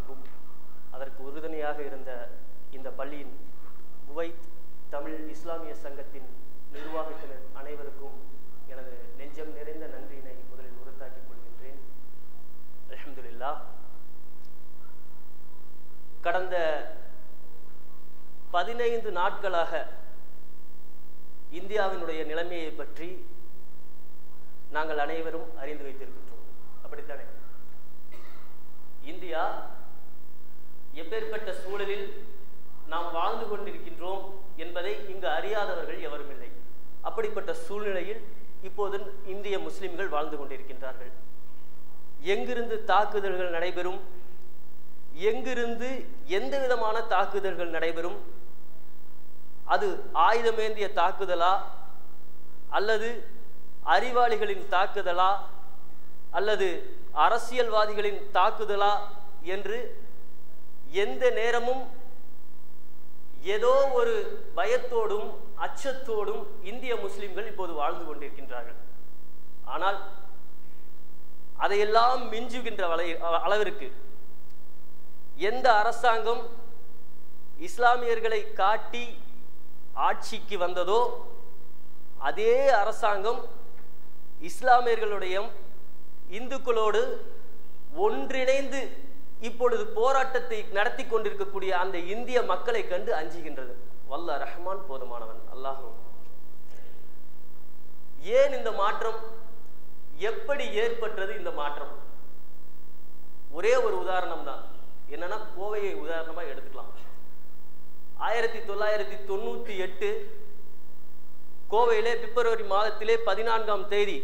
நிர்வாகத்திற்கும் அதற்கு உறுதுணையாக இருந்த இந்த பள்ளியின் குவைத் தமிழ் இஸ்லாமிய சங்கத்தின் நிர்வாகத்தினர் அனைவருக்கும் எனது நெஞ்சம் நிறைந்த நன்றியினை முதலில் உறுத்தாக்கிக் கொள்கின்றேன் அல்ஹம்துலில்லாஹ் கடந்த பதினைந்து நாட்களாக இந்தியாவினுடைய நிலைமையை பற்றி நாங்கள் அனைவரும் அறிந்து வைத்திருக்கின்றோம் அப்படித்தானே இந்தியா எப்பேற்பட்ட சூழலில் நாம் வாழ்ந்து கொண்டிருக்கின்றோம் என்பதை இங்கு அறியாதவர்கள் எவரும் இல்லை அப்படிப்பட்ட சூழ்நிலையில் இப்போது இந்திய முஸ்லிம்கள் வாழ்ந்து கொண்டிருக்கின்றார்கள் எங்கிருந்து தாக்குதல்கள் நடைபெறும் எங்கிருந்து எந்த விதமான தாக்குதல்கள் நடைபெறும் அது ஆயுதமேந்திய தாக்குதலா அல்லது அறிவாளிகளின் தாக்குதலா அல்லது அரசியல்வாதிகளின் தாக்குதலா என்று எந்த நேரமும் ஏதோ ஒரு பயத்தோடும் அச்சத்தோடும் இந்திய முஸ்லிம்கள் இப்போது வாழ்ந்து கொண்டிருக்கின்றார்கள் ஆனால் அதையெல்லாம் மிஞ்சுகின்ற வலை- அளவிற்கு எந்த அரசாங்கம் இஸ்லாமியர்களை காட்டி ஆட்சிக்கு வந்ததோ அதே அரசாங்கம் இஸ்லாமியர்களுடைய இந்துக்களோடு ஒன்றிணைந்து இப்பொழுது போராட்டத்தை நடத்தி கொண்டிருக்கக்கூடிய அந்த இந்திய மக்களை கண்டு அஞ்சுகின்றது வல்ல ரஹ்மான் போதுமானவன் அல்லாஹும் ஏன் இந்த மாற்றம் எப்படி ஏற்பட்டது இந்த மாற்றம் ஒரே ஒரு உதாரணம் தான் என்னன்னா கோவையை உதாரணமா எடுத்துக்கலாம் ஆயிரத்தி தொள்ளாயிரத்தி தொண்ணூத்தி எட்டு கோவையிலே பிப்ரவரி மாதத்திலே பதினான்காம் தேதி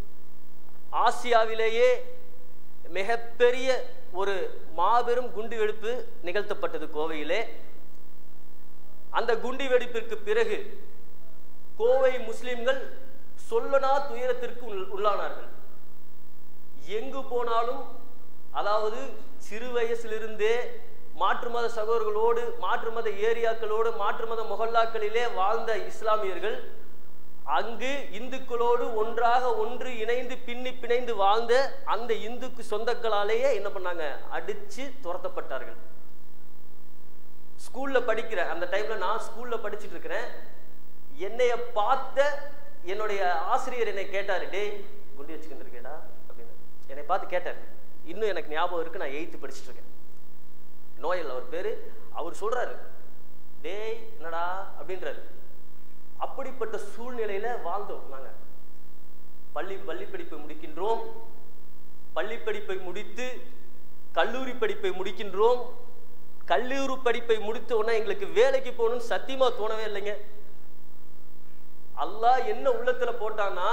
ஆசியாவிலேயே மிகப்பெரிய ஒரு மாபெரும் குண்டுவெடிப்பு நிகழ்த்தப்பட்டது கோவையிலே அந்த குண்டு வெடிப்பிற்கு பிறகு கோவை முஸ்லிம்கள் சொல்லனா துயரத்திற்கு உள்- உள்ளானார்கள் எங்கு போனாலும் அதாவது சிறு வயசிலிருந்தே மாற்று மத சகோதரர்களோடு மாற்று மத ஏரியாக்களோடு மாற்று மத மொஹல்லாக்களிலே வாழ்ந்த இஸ்லாமியர்கள் அங்கு இந்துக்களோடு ஒன்றாக ஒன்று இணைந்து பின்னி பிணைந்து வாழ்ந்த அந்த இந்துக்கு சொந்தங்களாலேயே என்ன பண்ணாங்க அடிச்சு துரத்தப்பட்டார்கள் ஸ்கூல்ல படிக்கிற அந்த டைம்ல நான் ஸ்கூல்ல படிச்சிட்டு இருக்கிறேன் என்னைய பார்த்த என்னுடைய ஆசிரியர் என்னை கேட்டாரு டேய் குண்டி வச்சுக்கிட்டு இருக்கேடா அப்படின்னு என்னை பார்த்து கேட்டார் இன்னும் எனக்கு ஞாபகம் இருக்கு நான் எயித்து படிச்சிட்டு இருக்கேன் நோயல் அவர் பேரு அவர் சொல்றாரு டேய் என்னடா அப்படின்றாரு அப்படிப்பட்ட சூழ்நிலையில வாழ்ந்தோம் நாங்க பள்ளி பள்ளி படிப்பை முடிக்கின்றோம் பள்ளி படிப்பை முடித்து கல்லூரி படிப்பை முடிக்கின்றோம் கல்லூரி படிப்பை முடித்த உடனே எங்களுக்கு வேலைக்கு போகணும்னு சத்தியமா தோணவே இல்லைங்க அல்லாஹ் என்ன உள்ளத்துல போட்டான்னா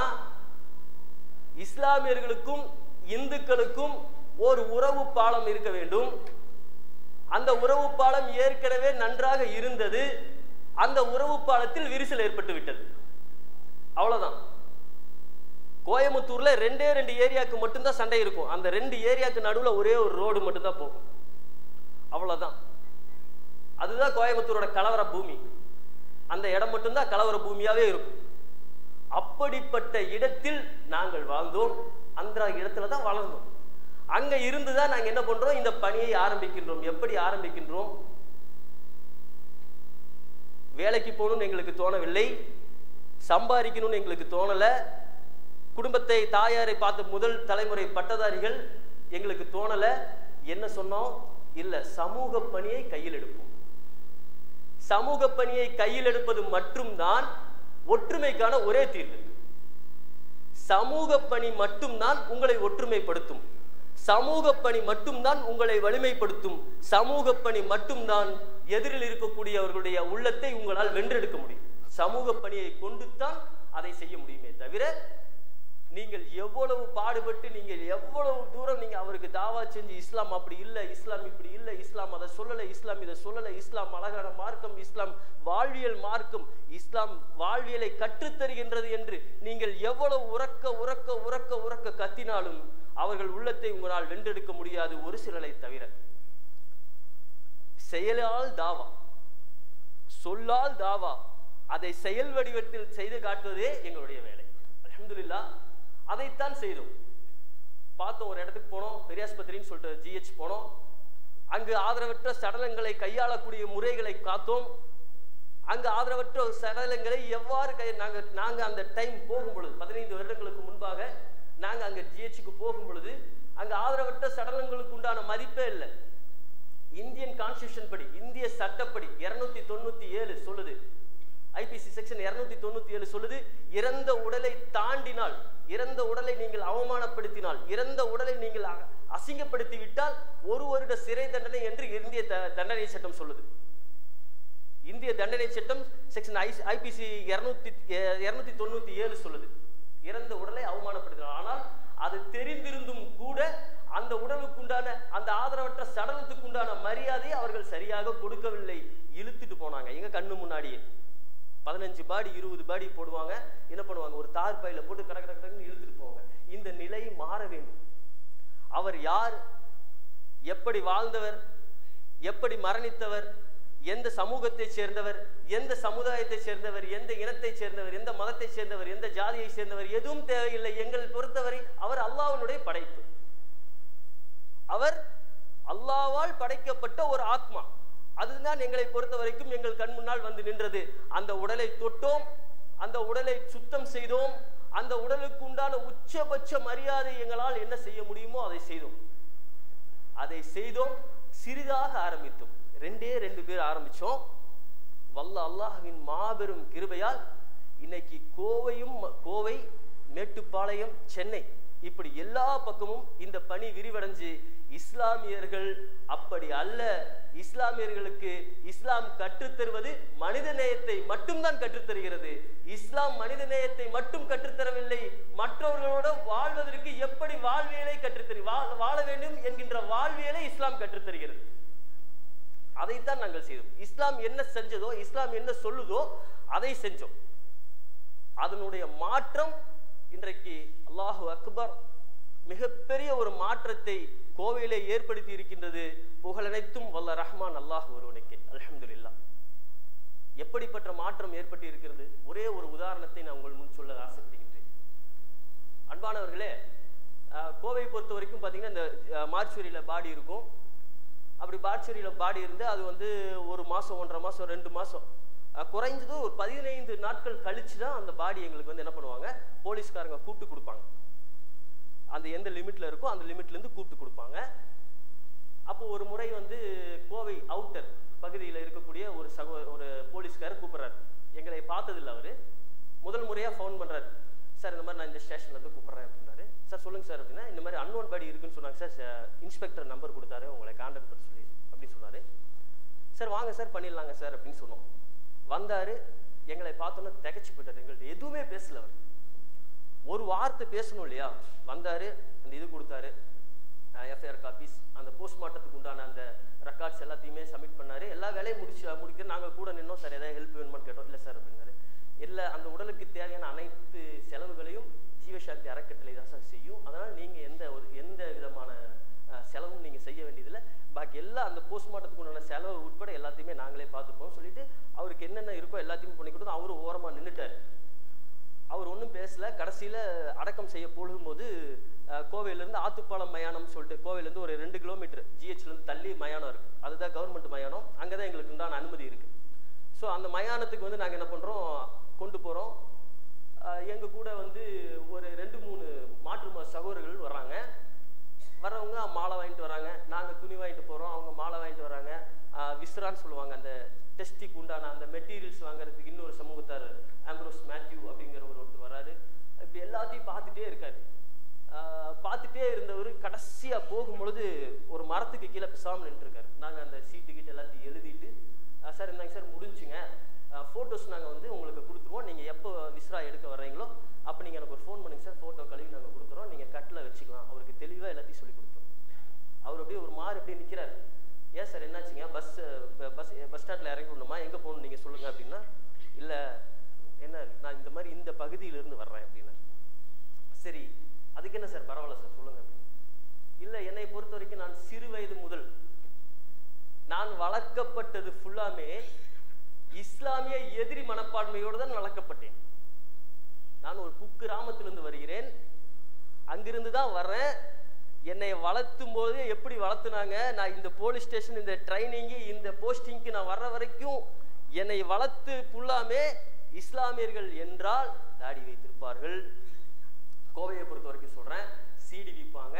இஸ்லாமியர்களுக்கும் இந்துக்களுக்கும் ஒரு உறவு பாலம் இருக்க வேண்டும் அந்த உறவு பாலம் ஏற்கனவே நன்றாக இருந்தது அந்த உறவு பாலத்தில் விரிசல் ஏற்பட்டு விட்டது அவ்வளவுதான் கோயம்புத்தூர்ல ரெண்டே ரெண்டு ஏரியாவுக்கு மட்டும்தான் சண்டை இருக்கும் அந்த ரெண்டு ஏரியாவுக்கு நடுவுல ஒரே ஒரு ரோடு மட்டும்தான் போகும் அவ்வளவுதான் அதுதான் கோயம்புத்தூரோட கலவர பூமி அந்த இடம் மட்டும்தான் கலவர பூமியாவே இருக்கும் அப்படிப்பட்ட இடத்தில் நாங்கள் வாழ்ந்தோம் அந்த இடத்துல தான் வளர்ந்தோம் அங்க இருந்துதான் நாங்க என்ன பண்றோம் இந்த பணியை ஆரம்பிக்கின்றோம் எப்படி ஆரம்பிக்கின்றோம் வேலைக்கு போகணும்னு எங்களுக்கு தோணவில்லை சம்பாதிக்கணும்னு எங்களுக்கு தோணல குடும்பத்தை தாயாரை பார்த்த முதல் தலைமுறை பட்டதாரிகள் எங்களுக்கு தோணல என்ன சொன்னோம் இல்ல சமூக பணியை கையில் எடுப்போம் சமூக பணியை கையில் எடுப்பது மட்டும்தான் ஒற்றுமைக்கான ஒரே தீர்வு சமூக பணி மட்டும்தான் உங்களை ஒற்றுமைப்படுத்தும் சமூக பணி மட்டும்தான் உங்களை வலிமைப்படுத்தும் சமூக பணி மட்டும்தான் எதிரில் இருக்கக்கூடியவர்களுடைய உள்ளத்தை உங்களால் வென்றெடுக்க முடியும் சமூக பணியை கொண்டுத்தான் அதை செய்ய முடியுமே தவிர நீங்கள் எவ்வளவு பாடுபட்டு நீங்கள் எவ்வளவு தூரம் நீங்க அவருக்கு தாவா செஞ்சு இஸ்லாம் அப்படி இல்லை இஸ்லாம் இப்படி இல்லை இஸ்லாம் அதை சொல்லலை இஸ்லாம் இதை சொல்லலை இஸ்லாம் அழகான மார்க்கம் இஸ்லாம் வாழ்வியல் மார்க்கம் இஸ்லாம் வாழ்வியலை கற்றுத்தருகின்றது என்று நீங்கள் எவ்வளவு உறக்க உறக்க உறக்க உறக்க கத்தினாலும் அவர்கள் உள்ளத்தை உங்களால் வென்றெடுக்க முடியாது ஒரு சிலரை தவிர செயலால் தாவா சொல்லால் தாவா அதை செயல் வடிவத்தில் செய்து காட்டுவதே எங்களுடைய வேலை அல்ஹம்துலில்லாஹ் அதைத்தான் செய்தோம் பார்த்தோம் ஒரு இடத்துக்கு போனோம் பெரியாஸ்பத்திரின்னு சொல்லிட்டு ஜிஹெச் போனோம் அங்கு ஆதரவற்ற சடலங்களை கையாளக்கூடிய முறைகளை காத்தோம் அங்கு ஆதரவற்ற சடலங்களை எவ்வாறு கை நாங்க நாங்க அந்த டைம் போகும் பொழுது பதினைந்து வருடங்களுக்கு முன்பாக நாங்க அங்க ஜிஹெச்சுக்கு போகும் பொழுது அங்க ஆதரவற்ற சடலங்களுக்கு உண்டான மதிப்பே இல்லை இந்தியன் கான்ஸ்டியூஷன் படி இந்திய சட்டப்படி இருநூத்தி தொண்ணூத்தி ஏழு சொல்லுது ஐபிசி செக்ஷன் இருநூத்தி தொண்ணூத்தி ஏழு சொல்லுது இறந்த உடலை தாண்டினால் இறந்த உடலை நீங்கள் அவமானப்படுத்தினால் இறந்த உடலை நீங்கள் அ- அசிங்கப்படுத்தி விட்டால் ஒரு வருட சிறை தண்டனை என்று இந்திய த- தண்டனை சட்டம் சொல்லுது இந்திய தண்டனை சட்டம் செக்ஷன் ஐபிசி இருநூத்தி இருநூத்தி தொண்ணூத்தி ஏழு சொல்லுது இறந்த உடலை அவமானப்படுத்தினால் ஆனால் அது தெரிந்திருந்தும் கூட அந்த உடலுக்குண்டான அந்த ஆதரவற்ற சடலத்துக்குண்டான மரியாதையை அவர்கள் சரியாக கொடுக்கவில்லை இழுத்துட்டு போனாங்க எங்க கண்ணு முன்னாடியே பதினஞ்சு பாடி இருபது பாடி போடுவாங்க என்ன பண்ணுவாங்க ஒரு தார் பையில போட்டு கடை கடை கடன்னு இழுத்துட்டு போவாங்க இந்த நிலை மாற வேண்டும் அவர் யார் எப்படி வாழ்ந்தவர் எப்படி மரணித்தவர் எந்த சமூகத்தை சேர்ந்தவர் எந்த சமுதாயத்தை சேர்ந்தவர் எந்த இனத்தை சேர்ந்தவர் எந்த மதத்தை சேர்ந்தவர் எந்த ஜாதியை சேர்ந்தவர் எதுவும் தேவையில்லை எங்கள் பொறுத்தவரை அவர் அல்லாஹ்வினுடைய படைப்பு அவர் அல்லாவால் படைக்கப்பட்ட ஒரு ஆத்மா அதுதான் எங்களை பொறுத்த வரைக்கும் எங்கள் கண் முன்னால் வந்து நின்றது அந்த உடலை தொட்டோம் அந்த உடலை சுத்தம் செய்தோம் அந்த உடலுக்கு உண்டான உச்சபட்ச மரியாதை எங்களால் என்ன செய்ய முடியுமோ அதை செய்தோம் அதை செய்தோம் சிறிதாக ஆரம்பித்தோம் ரெண்டே ரெண்டு பேர் ஆரம்பிச்சோம் வல்ல அல்லாஹ்வின் மாபெரும் கிருபையால் இன்னைக்கு கோவையும் கோவை மேட்டுப்பாளையம் சென்னை இப்படி எல்லா பக்கமும் இந்த பணி விரிவடைஞ்சு இஸ்லாமியர்கள் அப்படி அல்ல இஸ்லாமியர்களுக்கு இஸ்லாம் கற்றுத்தருவது மனித நேயத்தை மட்டும்தான் கற்றுத்தருகிறது இஸ்லாம் மனித நேயத்தை மட்டும் கற்றுத்தரவில்லை மற்றவர்களோட வாழ்வதற்கு எப்படி வாழ்வியலை கற்றுத்தரு வா- வாழ வேண்டும் என்கின்ற வாழ்வியலை இஸ்லாம் கற்றுத்தருகிறது அதைத்தான் நாங்கள் செய்தோம் இஸ்லாம் என்ன செஞ்சதோ இஸ்லாம் என்ன சொல்லுதோ அதை செஞ்சோம் அதனுடைய மாற்றம் இன்றைக்கு அல்லாஹு அக்பர் மிகப்பெரிய ஒரு மாற்றத்தை கோவையிலே ஏற்படுத்தி இருக்கின்றது புகழனைத்தும் வல்ல ரஹ்மான் அல்லாஹ் ஒருவனுக்கு அல்ஹம்துலில்லாஹ் எப்படிப்பட்ட மாற்றம் ஏற்பட்டு இருக்கிறது ஒரே ஒரு உதாரணத்தை நான் உங்கள் முன் சொல்ல ஆசைப்படுகின்றேன் அன்பானவர்களே அஹ், கோவை பொறுத்த வரைக்கும் பார்த்தீங்கன்னா இந்த அஹ், மார்ச்சுரியில் பாடி இருக்கும் அப்படி பாட்சரியில் பாடி இருந்து அது வந்து ஒரு மாதம் ஒன்றரை மாதம் ரெண்டு மாதம் குறைஞ்சது ஒரு பதினைந்து நாட்கள் கழிச்சு தான் அந்த பாடி எங்களுக்கு வந்து என்ன பண்ணுவாங்க போலீஸ்காரங்க கூப்பிட்டு கொடுப்பாங்க அந்த எந்த லிமிட்ல இருக்கோ அந்த லிமிட்ல இருந்து கூப்பிட்டு கொடுப்பாங்க அப்போ ஒரு முறை வந்து கோவை அவுட்டர் பகுதியில் இருக்கக்கூடிய ஒரு சகோ ஒரு போலீஸ்காரர் கூப்பிடுறாரு எங்களை பார்த்ததில்ல அவரு முதல் முறையா ஃபோன் பண்றாரு சார் இந்த மாதிரி நான் இந்த ஸ்டேஷன்ல இருந்து கூப்பிடுறேன் அப்படின்றாரு சார் சொல்லுங்க சார் அப்படின்னா இந்த மாதிரி அன்னோன் பாடி இருக்குன்னு சொன்னாங்க சார் இன்ஸ்பெக்டர் நம்பர் கொடுத்தாரு உங்களை கான்டாக்ட் பண்ண சொல்லி அப்படின்னு சொன்னாரு சார் வாங்க சார் பண்ணிடலாங்க சார் அப்படின்னு சொன்னோம் வந்தாரு எங்களை பார்த்தோன்னே திகைச்சு போயிட்டாரு எங்கள்கிட்ட எதுவுமே பேசல அவர் ஒரு வார்த்தை பேசணும் இல்லையா வந்தாரு அந்த இது கொடுத்தாரு எஃப்ஐஆர் காப்பீஸ் அந்த போஸ்ட்மார்ட்டத்துக்கு உண்டான அந்த ரெக்கார்ட்ஸ் எல்லாத்தையுமே சப்மிட் பண்ணாரு எல்லா வேலையும் முடிச்சு முடிக்க நாங்கள் கூட நின்னோம் சார் ஏதாவது ஹெல்ப் வேணுமான்னு கேட்டோம் இல்லை சார் அப்படின்னாரு இல்லை அந்த உடலுக்கு தேவையான அனைத்து செலவுகளையும் ஜீவசாந்தி அறக்கட்டளை தான் சார் செய்யும் அதனால் நீங்கள் எந்த ஒரு எந்த விதமான அஹ், செலவும் நீங்கள் செய்ய வேண்டியதில்லை பாக்கி எல்லாம் அந்த போஸ்ட்மார்ட்டத்துக்கு உண்டான செலவு உட்பட எல்லாத்தையுமே நாங்களே பார்த்துப்போம் சொல்லிட்டு அவருக்கு என்னென்ன இருக்கோ எல்லாத்தையும் பண்ணி கொடுத்து அவரும் ஓரமாக நின்றுட்டார் அவர் ஒன்றும் பேசல கடைசியில் அடக்கம் செய்ய போகும்போது அஹ், கோவையிலேருந்து ஆத்துப்பாலம் மயானம்னு சொல்லிட்டு கோவையிலேருந்து ஒரு ரெண்டு கிலோமீட்டர் ஜிஹெச்லேருந்து தள்ளி மயானம் இருக்குது அதுதான் கவர்மெண்ட் மயானம் அங்கே தான் எங்களுக்கு உண்டான அனுமதி இருக்குது ஸோ அந்த மயானத்துக்கு வந்து நாங்கள் என்ன பண்ணுறோம் கொண்டு போகிறோம் எங்கள் கூட வந்து ஒரு ரெண்டு மூணு மாற்று மத சகோதரர்கள் வர்றாங்க வர்றவங்க மாலை வாங்கிட்டு வராங்க நாங்கள் துணி வாங்கிட்டு போகிறோம் அவங்க மாலை வாங்கிட்டு வராங்க ஆஹ் விஸ்ரான்னு சொல்லுவாங்க அந்த டெஸ்டிக்கு உண்டான அந்த மெட்டீரியல்ஸ் வாங்குறதுக்கு இன்னொரு சமூகத்தார் ஆம்ப்ரோஸ் மேத்யூ அப்படிங்கிற ஒரு ஒருத்தர் வராரு இப்படி எல்லாத்தையும் பார்த்துட்டே இருக்காரு ஆஹ் பார்த்துட்டே இருந்தவர் கடைசியாக போகும்பொழுது ஒரு மரத்துக்கு கீழே பிசாமல் நின்றுருக்காரு நாங்கள் அந்த சீட்டு கிட்ட எல்லாத்தையும் எழுதிட்டு ஆஹ் சார் இந்தாங்க சார் முடிஞ்சுங்க ஃபோட்டோஸ் நாங்கள் வந்து உங்களுக்கு கொடுத்துருவோம் நீங்கள் எப்போ விஸ்ரா எடுக்க வர்றீங்களோ அப்போ நீங்கள் எனக்கு ஒரு ஃபோன் பண்ணுங்க சார் ஃபோட்டோ கழுவி நாங்கள் கொடுத்துறோம் நீங்கள் கட்டில் வச்சுக்கலாம் அவருக்கு தெளிவாக எல்லாத்தையும் சொல்லி கொடுத்துருவோம் அவர் அப்படியே ஒரு மாறு அப்படியே நிற்கிறார் ஏன் சார் என்னாச்சுங்க பஸ் பஸ் பஸ் ஸ்டாண்டில் இறங்கி விடணுமா எங்கே போகணும் நீங்கள் சொல்லுங்கள் அப்படின்னா இல்லை என்ன நான் இந்த மாதிரி இந்த பகுதியிலிருந்து வர்றேன் அப்படின்னா சரி அதுக்கு என்ன சார் பரவாயில்ல சார் சொல்லுங்க அப்படின்னு இல்லை என்னை பொறுத்த வரைக்கும் நான் சிறு வயது முதல் நான் வளர்க்கப்பட்டது ஃபுல்லாமே இஸ்லாமிய எதிரி மனப்பான்மையோடு தான் வளர்க்கப்பட்டேன் நான் ஒரு குக்கிராமத்திலிருந்து வருகிறேன் அங்கிருந்து தான் வர்றேன் என்னை வளர்த்தும் போது எப்படி வளர்த்துனாங்க நான் இந்த போலீஸ் ஸ்டேஷன் இந்த ட்ரைனிங்கு இந்த போஸ்டிங்க்கு நான் வர்ற வரைக்கும் என்னை வளர்த்து ஃபுல்லாமே இஸ்லாமியர்கள் என்றால் தாடி வைத்திருப்பார்கள் கோவையை பொறுத்த வரைக்கும் சொல்றேன் சிடி விற்பாங்க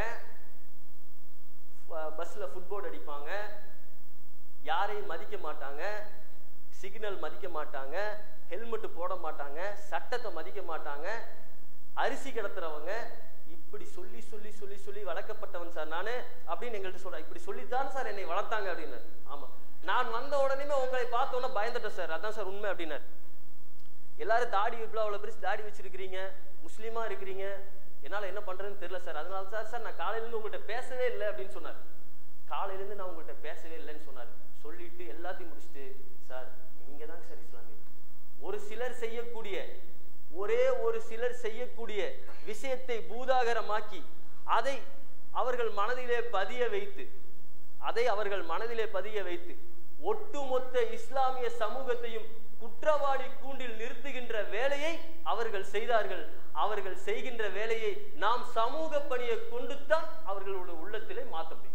பஸ்ல ஃபுட்போர்ட் அடிப்பாங்க யாரையும் மதிக்க மாட்டாங்க சிக்னல் மதிக்க மாட்டாங்க ஹெல்மெட் போட மாட்டாங்க சட்டத்தை மதிக்க மாட்டாங்க அரிசி கிடத்துறவங்க இப்படி சொல்லி சொல்லி சொல்லி சொல்லி வளர்க்கப்பட்டவன் சார் நானு அப்படின்னு எங்கள்கிட்ட சொல்றேன் இப்படி சொல்லித்தான் சார் என்னை வளர்த்தாங்க அப்படின்னு ஆமா நான் வந்த உடனே உங்களை பார்த்த உடனே பயந்துட்டேன் சார் அதான் சார் உண்மை அப்படின்னாரு எல்லாரும் தாடி இவ்வளோ அவ்வளோ பெருசு தாடி வச்சிருக்கிறீங்க முஸ்லீமா இருக்கிறீங்க என்னால் என்ன பண்றதுன்னு தெரியல சார் அதனால சார் சார் நான் காலையிலேருந்து உங்கள்கிட்ட பேசவே இல்லை அப்படின்னு சொன்னார் காலையிலேருந்து நான் உங்கள்கிட்ட பேசவே இல்லைன்னு சொன்னார் சொல்லிட்டு எல்லாத்தையும் முடிச்சுட்டு சார் நீங்க தாங்க சார் இஸ்லாமியர் ஒரு சிலர் செய்யக்கூடிய ஒரே ஒரு சிலர் செய்யக்கூடிய விஷயத்தை பூதாகரமாக்கி அதை அவர்கள் மனதிலே பதிய வைத்து அதை அவர்கள் மனதிலே பதிய வைத்து ஒட்டுமொத்த இஸ்லாமிய சமூகத்தையும் குற்றவாளி கூண்டில் நிறுத்துகின்ற வேலையை அவர்கள் செய்தார்கள் அவர்கள் செய்கின்ற வேலையை நாம் சமூக பணியை கொண்டுத்தான் அவர்களுடைய உள்ளத்திலே மாற்ற முடியும்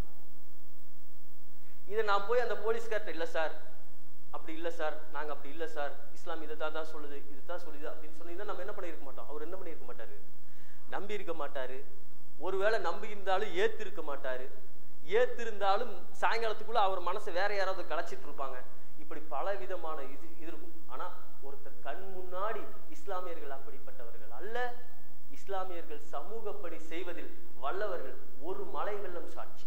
இதை நான் போய் அந்த போலீஸ்கார்ட்ட இல்லை சார் அப்படி இல்லை சார் நாங்கள் அப்படி இல்லை சார் இஸ்லாம் இதை தான் தான் சொல்லுது இது தான் சொல்லுது அப்படின்னு சொன்னீங்கன்னா நம்ம என்ன பண்ணியிருக்க மாட்டோம் அவர் என்ன பண்ணியிருக்க மாட்டாரு நம்பி இருக்க மாட்டாரு ஒருவேளை நம்பி இருந்தாலும் ஏத்து இருக்க மாட்டாரு ஏத்து இருந்தாலும் சாயங்காலத்துக்குள்ள அவர் மனசை வேற யாராவது கலைச்சிட்டு இருப்பாங்க இப்படி பல விதமான இது இது இருக்கும் ஆனா ஒருத்தர் கண் முன்னாடி இஸ்லாமியர்கள் அப்படிப்பட்டவர்கள் அல்ல இஸ்லாமியர்கள் சமூக பணி செய்வதில் வல்லவர்கள் ஒரு மலை வெள்ளம் சாட்சி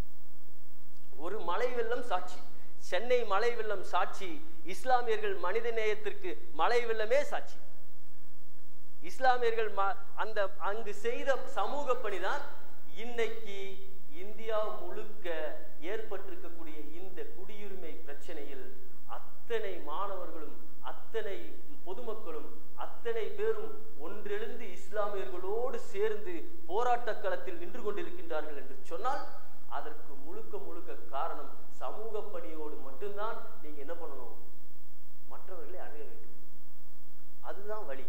ஒரு மலை வெள்ளம் சாட்சி சென்னை மலை வெள்ளம் சாட்சி இஸ்லாமியர்கள் மனித நேயத்திற்கு மலை வெள்ளமே சாட்சி இஸ்லாமியர்கள் ம- அந்த அங்கு செய்த சமூக பணிதான் இன்னைக்கு இந்தியா முழுக்க ஏற்பட்டிருக்கக்கூடிய இந்த குடியுரிமை பிரச்சனையில் அத்தனை மாணவர்களும் அத்தனை பொதுமக்களும் அத்தனை பேரும் ஒன்றெழுந்து இஸ்லாமியர்களோடு சேர்ந்து போராட்ட களத்தில் நின்று கொண்டிருக்கின்றார்கள் என்று சொன்னால் அதற்கு முழுக்க முழுக்க காரணம் சமூக பணியோடு மட்டும்தான் நீங்க என்ன பண்ணணும் மற்றவர்களை அணுக வேண்டும் அதுதான் வழி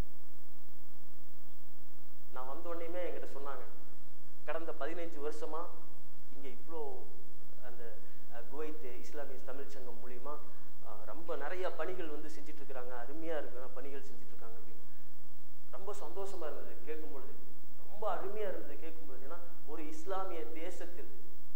நான் வந்த உடனேயுமே என்கிட்ட சொன்னாங்க கடந்த பதினைஞ்சு வருஷமா இங்க இவ்வளோ அந்த அஹ், குவைத் இஸ்லாமிய தமிழ் சங்கம் மூலியமா அஹ், ரொம்ப நிறைய பணிகள் வந்து செஞ்சுட்டு இருக்கிறாங்க அருமையா இருக்கு பணிகள் செஞ்சுட்டு இருக்காங்க அப்படின்னு ரொம்ப சந்தோஷமா இருந்தது கேட்கும் பொழுது ரொம்ப அருமையா இருந்தது கேட்கும் பொழுது ஏன்னா ஒரு இஸ்லாமிய தேசத்தில்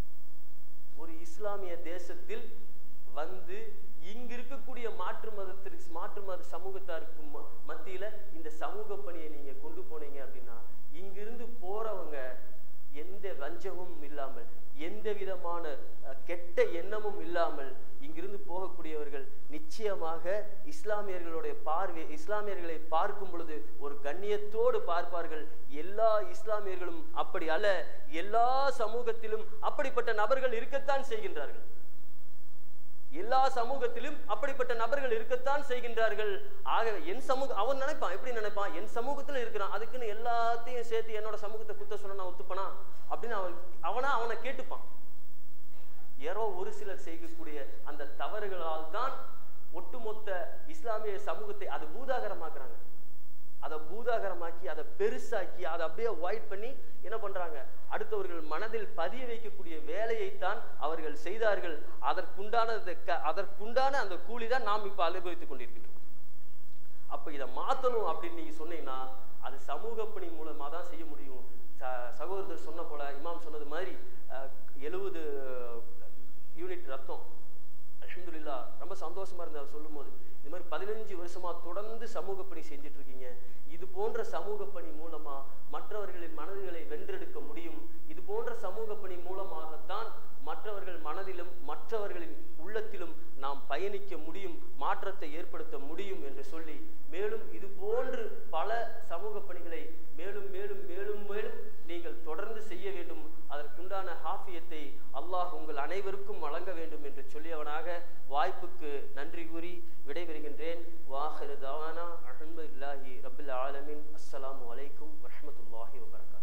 ஒரு இஸ்லாமிய தேசத்தில் வந்து இங்க இருக்கக்கூடிய மாற்று மதத்திற்கு மாற்று மத சமூகத்தாருக்கு ம- மத்தியில இந்த சமூக பணியை நீங்க கொண்டு போனீங்க அப்படின்னா இங்கிருந்து போறவங்க எந்த வஞ்சமும் இல்லாமல் எந்த விதமான அஹ், கெட்ட எண்ணமும் இல்லாமல் இங்கிருந்து போகக்கூடியவர்கள் நிச்சயமாக இஸ்லாமியர்களுடைய பார்வை இஸ்லாமியர்களை பார்க்கும் பொழுது ஒரு கண்ணியத்தோடு பார்ப்பார்கள் எல்லா இஸ்லாமியர்களும் அப்படி அல்ல எல்லா சமூகத்திலும் அப்படிப்பட்ட நபர்கள் இருக்கத்தான் செய்கின்றார்கள் எல்லா சமூகத்திலும் அப்படிப்பட்ட நபர்கள் இருக்கத்தான் செய்கின்றார்கள் ஆகவே என் சமூக அவன் நினைப்பான் எப்படி நினைப்பான் என் சமூகத்துல இருக்கிறான் அதுக்குன்னு எல்லாத்தையும் சேர்த்து என்னோட சமூகத்தை குத்த சொன்னா நான் ஒத்துப்பனா அப்படின்னு அவன் அவனா அவனை கேட்டுப்பான் யாரோ ஒரு சிலர் செய்யக்கூடிய அந்த தவறுகளால் தான் ஒட்டுமொத்த இஸ்லாமிய சமூகத்தை அது பூதாகரமாக்குறாங்க அதை பூதாகரமாக்கி அதை பெருசாக்கி அதை அப்படியே அவாய்ட் பண்ணி என்ன பண்றாங்க அடுத்தவர்கள் மனதில் பதிய வைக்கக்கூடிய வேலையைத்தான் அவர்கள் செய்தார்கள் அதற்குண்டான அந்த க- அதற்குண்டான அந்த கூலி தான் நாம் இப்ப அனுபவித்துக் கொண்டிருக்கின்றோம் அப்ப இதை மாத்தணும் அப்படின்னு நீங்க சொன்னீங்கன்னா அது சமூக பணி மூலமா தான் செய்ய முடியும் ச- சகோதரர் சொன்ன போல இமாம் சொன்னது மாதிரி எழுபது யூனிட் ரத்தம் அல்ஹம்துலில்லா ரொம்ப சந்தோஷமா இருந்தது அவர் சொல்லும்போது இது மாதிரி பதினஞ்சு வருஷமா தொடர்ந்து சமூக பணி செஞ்சுட்டு இருக்கீங்க இது போன்ற சமூக பணி மூலமா மற்றவர்களின் மனதுகளை வென்றெடுக்க முடியும் இது போன்ற சமூக பணி மூலமாகத்தான் மற்றவர்கள் மனதிலும் மற்றவர்களின் உள்ளத்திலும் நாம் பயணிக்க முடியும் மாற்றத்தை ஏற்படுத்த முடியும் என்று சொல்லி மேலும் இது போன்று பல சமூக பணிகளை மேலும் மேலும் மேலும் மேலும் நீங்கள் தொடர்ந்து செய்ய வேண்டும் அதற்குண்டான ஹாஃபியத்தை அல்லாஹ் உங்கள் அனைவருக்கும் வழங்க வேண்டும் என்று சொல்லியவனாக வாய்ப்புக்கு நன்றி கூறி விடைபெறுகின்றேன் வாஹிரு தவானா அஹமதுல்லாஹி ரபில் ஆலமின் அஸ்ஸலாமு அலைக்கும் வரஹ்மத்துல்லாஹி வபரகாத்துஹு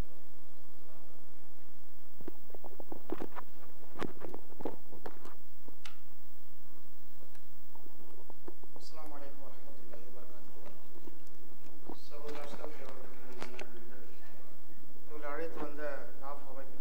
அஸ்ஸலாமு அலைக்கும் வரஹ்மத்துல்லாஹி வபரகாத்துஹு சகோதரர் அஷ்ரஃப் அவர்களுக்கு நன்றி நன்றிகள் உங்களை அழைத்து வந்த நாஃப் அமைப்பின்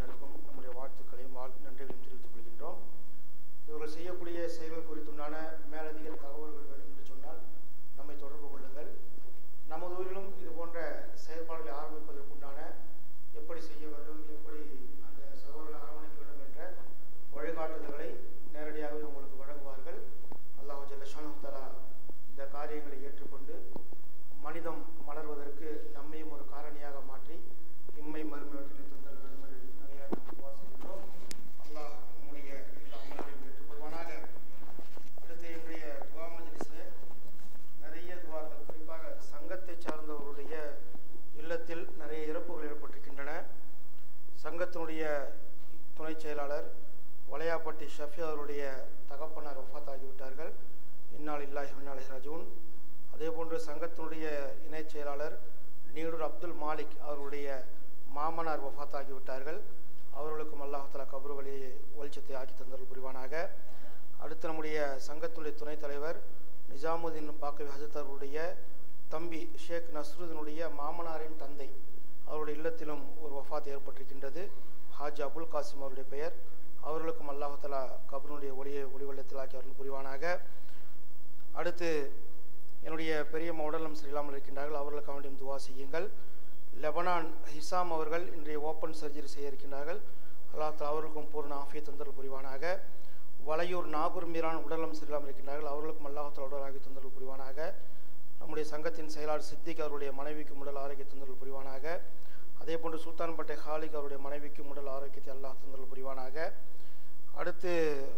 ஷஃபி அவருடைய தகப்பனார் வஃபாத் ஆகிவிட்டார்கள் இன்னால் இல்லாஹி இன்னாலி ராஜூன் அதே போன்று சங்கத்தினுடைய இணைச் செயலாளர் நீடூர் அப்துல் மாலிக் அவருடைய மாமனார் வஃபாத் ஆகிவிட்டார்கள் அவர்களுக்கும் அல்லாஹாலா கபரு வழியை ஒளிச்சத்தை ஆக்கி தந்தல் புரிவானாக அடுத்து நம்முடைய சங்கத்தினுடைய துணைத் தலைவர் நிஜாமுதீன் பாக்கவி ஹசத் அவருடைய தம்பி ஷேக் நஸ்ருதனுடைய மாமனாரின் தந்தை அவருடைய இல்லத்திலும் ஒரு வஃபாத் ஏற்பட்டிருக்கின்றது ஹாஜி அபுல் காசிம் அவருடைய பெயர் அவர்களுக்கும் அல்லாஹாலா கபருடைய ஒளியை ஒளிவெள்ளத்தில் ஆக்கி அருள் புரிவானாக அடுத்து என்னுடைய பெரியம்மா உடலம் சரியில்லாமல் இருக்கின்றார்கள் அவர்களுக்கு வேண்டியும் துவா செய்யுங்கள் லெபனான் ஹிசாம் அவர்கள் இன்றைய ஓப்பன் சர்ஜரி செய்ய இருக்கின்றார்கள் அல்லாஹ் தஆலா அவர்களுக்கும் பூர்ண ஆஃபிய தந்தல் புரிவானாக வளையூர் நாகூர் மீரான் உடலம் சரியில்லாமல் இருக்கின்றார்கள் அவர்களுக்கும் அல்லாஹ் உடல் ஆகிய தந்தல் புரிவானாக நம்முடைய சங்கத்தின் செயலாளர் சித்திக் அவருடைய மனைவிக்கும் உடல் ஆரோக்கிய தந்தல் புரிவானாக அதே போன்று சுல்தான்பேட்டை ஹாலிக் அவருடைய மனைவிக்கும் உடல் ஆரோக்கியத்தை அல்லாஹ் தந்தல் புரிவானாக அடுத்து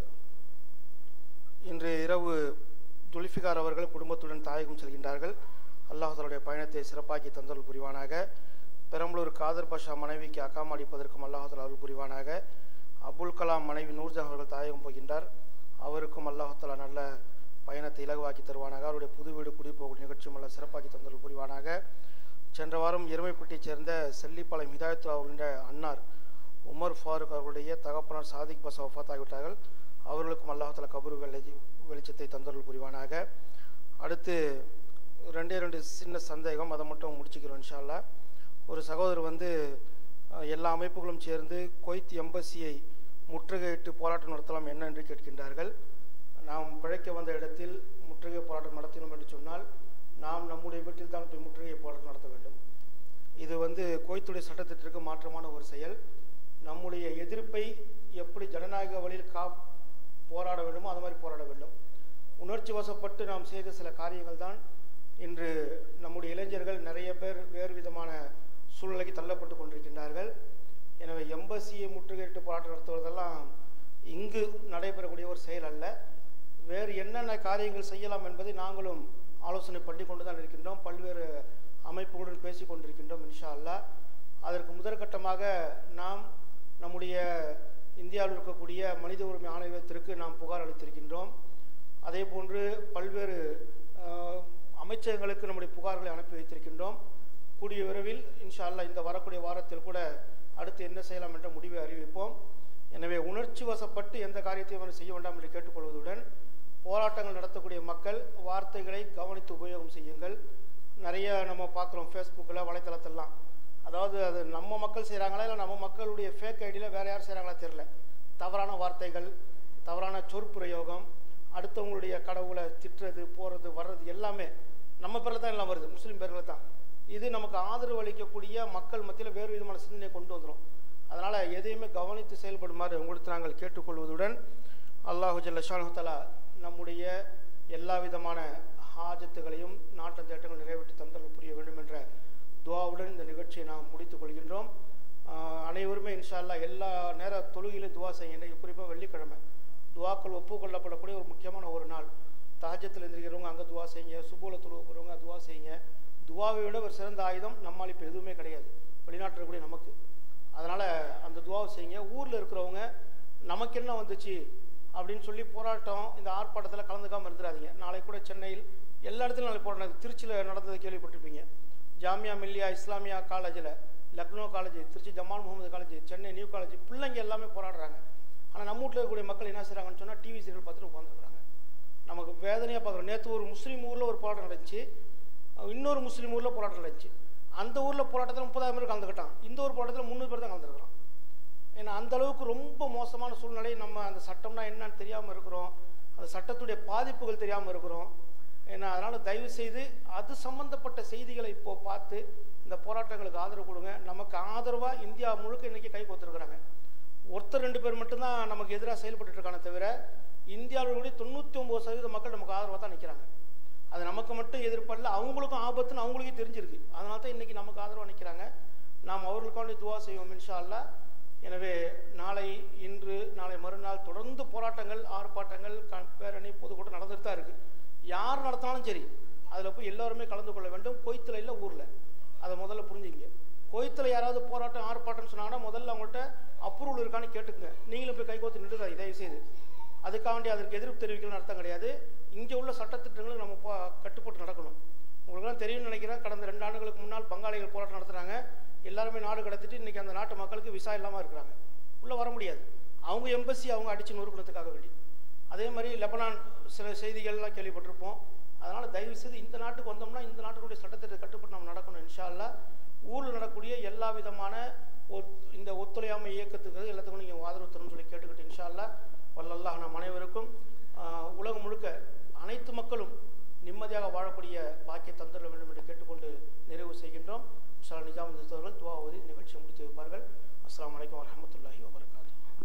இன்று இரவு துல்ஃபிகார் அவர்கள் குடும்பத்துடன் தாயகம் செல்கின்றார்கள் அல்லாஹ் தன்னுடைய பயணத்தை சிறப்பாக்கி தந்தல் புரிவானாக பெரம்பலூர் காதர் பாஷா மனைவிக்கு அக்காம் அடிப்பதற்கும் அல்லாஹ் தஆலா அருள் புரிவானாக அபுல் கலாம் மனைவி நூர்ஜஹான் அவர்கள் தாயகம் போகின்றார் அவருக்கும் அல்லாஹ் தஆலா நல்ல பயணத்தை இலகுவாக்கி தருவானாக அவருடைய புது வீடு குடி போகக்கூடிய நிகழ்ச்சியும் அல்ல சிறப்பாக்கி தந்தல் புரிவானாக சென்ற வாரம் எருமைப்பட்டியைச் சேர்ந்த செல்லிப்பாளையம் ஹிதாயத்துல்லா அவர்களுடைய அன்னார் உமர் ஃபாரூக் அவர்களுடைய தகப்பனார் சாதிக் பஸ் வஃபாத் ஆகிவிட்டார்கள் அவர்களுக்கும் அல்லாஹால கபரு வெளி வெளிச்சத்தை தந்தருள் புரிவானாக அடுத்து ரெண்டே ரெண்டு சின்ன சந்தேகம் அதை மட்டும் முடிச்சுக்கிறோம் இன்ஷா அல்லாஹ் ஒரு சகோதரர் வந்து அஹ், எல்லா அமைப்புகளும் சேர்ந்து கொய்த் எம்பசியை முற்றுகையிட்டு போராட்டம் நடத்தலாம் என்ன என்று கேட்கின்றார்கள் நாம் பிழைக்க வந்த இடத்தில் முற்றுகை போராட்டம் நடத்தினோம் என்று சொன்னால் நாம் நம்முடைய வீட்டில் தான் போய் முற்றுகை போராட்டம் நடத்த வேண்டும் இது வந்து கோய்த்துடைய சட்டத்திற்கு மாற்றமான ஒரு செயல் நம்முடைய எதிர்ப்பை எப்படி ஜனநாயக வழியில் கா போராட வேண்டுமோ அது மாதிரி போராட வேண்டும் உணர்ச்சி வசப்பட்டு நாம் செய்த சில காரியங்கள் தான் இன்று நம்முடைய இளைஞர்கள் நிறைய பேர் வேறு விதமான சூழ்நிலைக்கு தள்ளப்பட்டு கொண்டிருக்கின்றார்கள் எனவே எம்பசியை முற்றுகையிட்டு போராட்டம் நடத்துவதெல்லாம் இங்கு நடைபெறக்கூடிய ஒரு செயல் அல்ல வேறு என்னென்ன காரியங்கள் செய்யலாம் என்பதை நாங்களும் ஆலோசனை பண்ணி கொண்டு தான் இருக்கின்றோம் பல்வேறு அமைப்புகளுடன் பேசி கொண்டிருக்கின்றோம் இன்ஷா அல்லாஹ் அதற்கு முதற்கட்டமாக நாம் நம்முடைய இந்தியாவில் இருக்கக்கூடிய மனித உரிமை ஆணையத்திற்கு நாம் புகார் அளித்திருக்கின்றோம் அதே போன்று பல்வேறு அஹ், அமைச்சகங்களுக்கு நம்முடைய புகார்களை அனுப்பி வைத்திருக்கின்றோம் கூடிய விரைவில் இன்ஷா அல்லாஹ் இந்த வரக்கூடிய வாரத்தில் கூட அடுத்து என்ன செய்யலாம் என்ற முடிவை அறிவிப்போம் எனவே உணர்ச்சி வசப்பட்டு எந்த காரியத்தையும் அவர் செய்ய வேண்டாம் என்று கேட்டுக்கொள்வதுடன் போராட்டங்கள் நடத்தக்கூடிய மக்கள் வார்த்தைகளை கவனித்து உபயோகம் செய்யுங்கள் நிறைய நம்ம பார்க்குறோம் ஃபேஸ்புக்கில் வலைத்தளத்திலலாம் அதாவது அது நம்ம மக்கள் செய்கிறாங்களா இல்லை நம்ம மக்களுடைய ஃபேக் ஐடியில் வேறு யார் செய்கிறாங்களா தெரில தவறான வார்த்தைகள் தவறான சொற்பிரயோகம் அடுத்தவங்களுடைய கடவுளை திட்டுறது போகிறது வர்றது எல்லாமே நம்ம பேரில் தான் எல்லாம் வருது முஸ்லீம் பேரில் தான் இது நமக்கு ஆதரவு அளிக்கக்கூடிய மக்கள் மத்தியில் வேறு விதமான சிந்தனையை கொண்டு வந்துடும் அதனால் எதையுமே கவனித்து செயல்படுமாறு உங்களுக்கு நாங்கள் கேட்டுக்கொள்வதுடன் அல்லாஹு ஜல்ல ஷானு தஆலா நம்முடைய எல்லா விதமான ஹாஜத்துகளையும் நாட்டு தேட்டங்கள் நிறைவேற்றி தந்தல் புரிய வேண்டும் என்ற துவாவுடன் இந்த நிகழ்ச்சியை நாம் முடித்துக் கொள்கின்றோம் ஆஹ் அனைவருமே இன்ஷா அல்லாஹ் எல்லா நேர தொழுகையிலும் துவா செய்யுங்க இன்றைக்கு குறிப்பாக வெள்ளிக்கிழமை துவாக்கள் ஒப்புக்கொள்ளப்படக்கூடிய ஒரு முக்கியமான ஒரு நாள் தாஜத்தில் எந்திரிக்கிறவங்க அங்கே துவா செய்யுங்க சுபூல தொழுவ போகிறவங்க துவா செய்யுங்க துவாவை விட ஒரு சிறந்த ஆயுதம் நம்மால் இப்போ எதுவுமே கிடையாது வெளிநாட்டில் இருக்கக்கூடிய நமக்கு அதனால் அந்த துவாவை செய்யுங்க ஊரில் இருக்கிறவங்க நமக்கு என்ன வந்துச்சு அப்படின்னு சொல்லி போராட்டம் இந்த ஆர்ப்பாட்டத்தில் கலந்துக்காமல் இருந்துடாதீங்க நாளைக்கு கூட சென்னையில் எல்லா இடத்துலையும் நாளைக்கு போராட்டம் திருச்சியில் நடந்ததை கேள்விப்பட்டிருப்பீங்க ஜாமியா மில்லியா இஸ்லாமியா காலேஜில் Lucknow college Tiruchi Jamal Mohamed college Chennai new college பிள்ளைங்க எல்லாமே போராடுறாங்க ஆனால் நம்ம வீட்டில் இருக்கக்கூடிய மக்கள் என்ன செய்கிறாங்கன்னு சொன்னால் டிவி சீரியல் பார்த்துட்டு உட்காந்துருக்குறாங்க நமக்கு வேதனையாக பார்க்குறோம் நேற்று ஒரு முஸ்லீம் ஊரில் ஒரு போராட்டம் நடந்துச்சு அஹ் இன்னொரு முஸ்லீம் ஊரில் போராட்டம் நடந்துச்சு அந்த ஊரில் போராட்டத்தில் முப்பதாயிரம் பேர் கலந்துக்கிட்டான் இந்த ஒரு போராட்டத்தில் முந்நூறு பேர் தான் கலந்துருக்குறான் ஏன்னா அந்த அளவுக்கு ரொம்ப மோசமான சூழ்நிலை நம்ம அந்த சட்டம்னா என்னன்னு தெரியாமல் இருக்கிறோம் அந்த சட்டத்துடைய பாதிப்புகள் தெரியாமல் இருக்கிறோம் ஏன்னா அதனால் தயவு செய்து அது சம்பந்தப்பட்ட செய்திகளை இப்போ பார்த்து இந்த போராட்டங்களுக்கு ஆதரவு கொடுங்க நமக்கு ஆதரவாக இந்தியா முழுக்க இன்னைக்கு கை கோத்துருக்குறாங்க ஒருத்தர் ரெண்டு பேர் மட்டும்தான் நமக்கு எதிராக செயல்பட்டு இருக்கானே தவிர இந்தியாவில் கூடிய தொண்ணூற்றி ஒம்பது சதவீத மக்கள் நமக்கு ஆதரவாக தான் நிற்கிறாங்க அது நமக்கு மட்டும் எதிர்ப்படல அவங்களுக்கும் ஆபத்துன்னு அவங்களுக்கே தெரிஞ்சிருக்கு அதனால தான் இன்னைக்கு நமக்கு ஆதரவாக நிற்கிறாங்க நாம் அவர்களுக்கான துவா செய்வோம் இன்ஷா அல்லாஹ் எனவே நாளை இன்று நாளை மறுநாள் தொடர்ந்து போராட்டங்கள் ஆர்ப்பாட்டங்கள் க பேரணி பொதுக்கூட்டம் நடந்துட்டு தான் இருக்கு யார் நடத்தினாலும் சரி அதில் போய் எல்லாருமே கலந்து கொள்ள வேண்டும் கொய்த்தில் இல்லை ஊரில் அதை முதல்ல புரிஞ்சுங்க கொய்த்தில் யாராவது போராட்டம் ஆர்ப்பாட்டம்னு சொன்னாங்கன்னா முதல்ல அவங்கள்ட்ட அப்ரூவல் இருக்கான்னு கேட்டுக்குங்க நீங்களும் போய் கைகோத்து நின்றுதா தயவு செய்து அதுக்காக வேண்டி அதற்கு எதிர்ப்பு தெரிவிக்கணும்னு அர்த்தம் கிடையாது இங்கே உள்ள சட்டத்திட்டங்களுக்கு நம்ம பா- கட்டுப்பட்டு நடக்கணும் உங்களுக்குலாம் தெரியும்னு நினைக்கிறேன் கடந்த ரெண்டு ஆண்டுகளுக்கு முன்னால் பங்காளிகள் போராட்டம் நடத்துகிறாங்க எல்லாருமே நாடு கடத்திட்டு இன்றைக்கி அந்த நாட்டு மக்களுக்கு விசா இல்லாமல் இருக்கிறாங்க உள்ளே வர முடியாது அவங்க எம்பசி அவங்க அடித்து நொறுக்கணுத்துக்காக வேண்டி அதே மாதிரி லெபனான் சில செய்திகள்லாம் கேள்விப்பட்டிருப்போம் அதனால் தயவு செய்து இந்த நாட்டுக்கு வந்தோம்னா இந்த நாட்டினுடைய சட்டத்திட்ட கட்டுப்பட்டு நம்ம நடக்கணும் இன்ஷா அல்லாஹ் ஊரில் நடக்கக்கூடிய எல்லா விதமான ஒத்- இந்த ஒத்துழையாமை இயக்கத்துக்கு எல்லாத்துக்கும் நீங்கள் ஆதரவு தரணும்னு சொல்லி கேட்டுக்கிட்டு இன்ஷா அல்லாஹ் வல்லல்லாஹ் நம் அனைவருக்கும் ஆஹ், உலகம் முழுக்க அனைத்து மக்களும் நிம்மதியாக வாழக்கூடிய பாக்கிய தந்துட வேண்டும் என்று கேட்டுக்கொண்டு நிறைவு செய்கின்றோம் இன்ஷா அல்லாஹ் நிஜாமுதீன் அவர்கள் துவா ஓதி நிகழ்ச்சியை முடித்து வைப்பார்கள் அஸ்ஸலாமு அலைக்கும் வரஹ்மத்துல்லாஹி வபரகாத்துஹு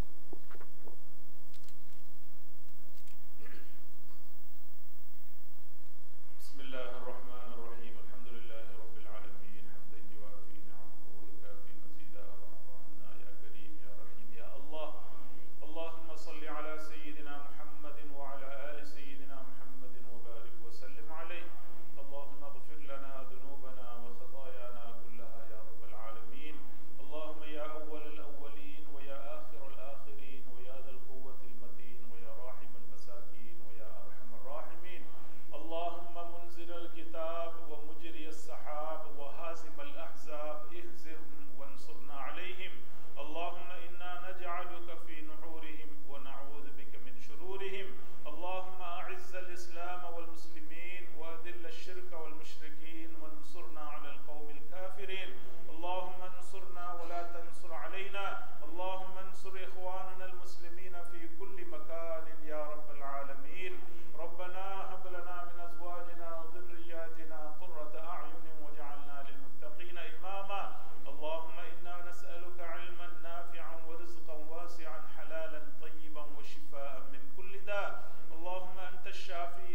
بسم الله الرحمن الرحيم الحمد لله رب العالمين حمدا يوافي نعمه ويكافي مزيدا واعف عنا يا كريم يا رحيم يا الله اللهم صل على سيدنا محمد وعلى آل سيدنا محمد وبارك وسلم عليه اللهم اغفر لنا ذنوبنا وخطايانا كلها يا رب العالمين اللهم يا أول الأولين ويا آخر الآخرين ويا ذا القوة المتين ويا راحم المساكين ويا أرحم الراحمين اللهم منزل الكتاب ومجري السحاب وهازم الأحزاب اهزمهم وانصرنا عليهم اللهم إنا نجعلك في نحورهم ونعوذ بك من شرورهم اللهم أعز الإسلام والمسلمين وأذل الشرك والمشركين وانصرنا على القوم الكافرين اللهم انصرنا ولا تنصر علينا اللهم انصر إخواننا المسلمين في كل مكان يا رب العالمين ربنا هب لنا من أزواجنا وذرياتنا قرة أعين واجعلنا للمتقين إماما اللهم إنا نسألك علما نافعا ورزقا واسعا حلالا طيبا وشفاء من كل داء اللهم أنت الشافي